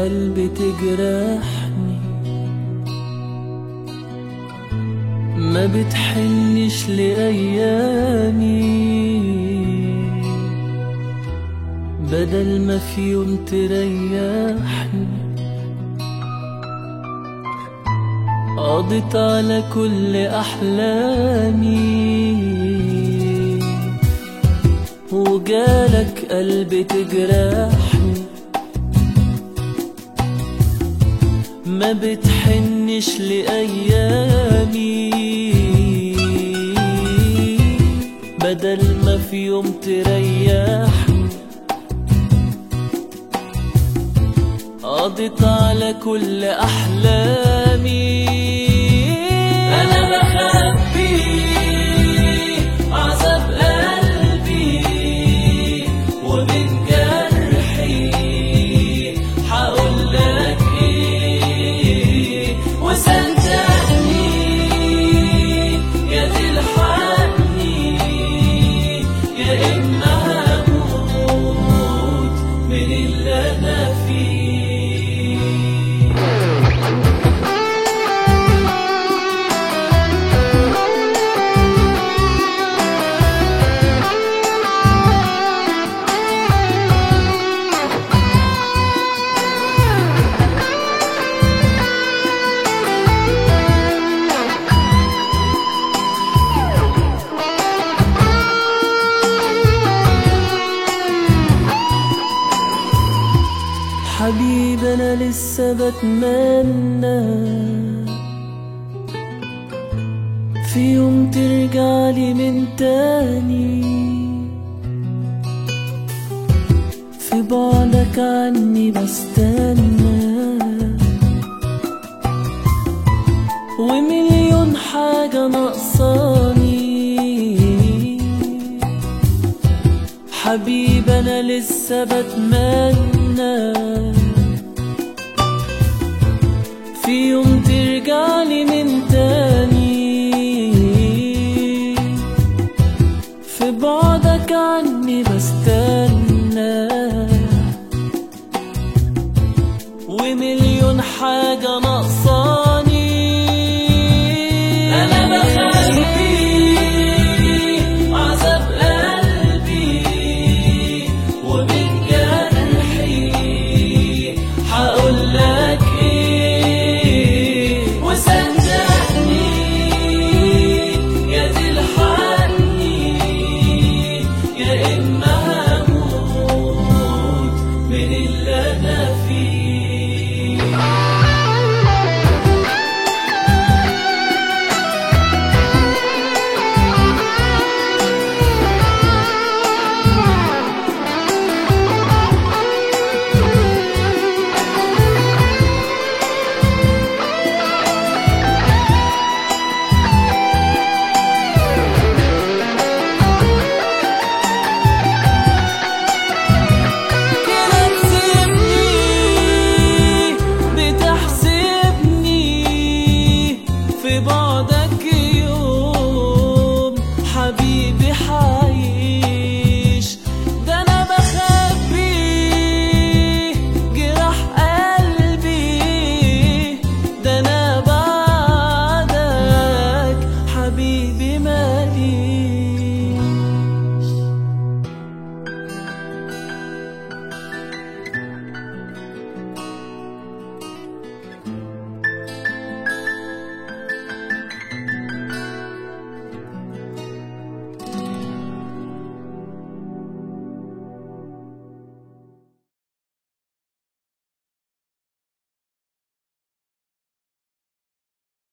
قلبي تجرحني ما بتحنش لأيامي بدل ما في يوم تريحني قضيت على كل أحلامي وجالك قلب تجرحني ما بتحنش لأيامي بدل ما في يوم تريحني قضيت على كل أحلامي أنا بخبي عذاب قلبي ومن جرحي هقولك إيه وصدقني يا تلحقني يا إما هموت من اللي أنا فيه حبيبي انا لسه بتمنى في يوم ترجعلي من تاني في بعدك عني بستنى ومليون حاجة ناقصاني حبيبي انا لسه بتمنى في يوم ترجعلي من تاني في بعدك عني بستنى ومليون حاجة ناقصاني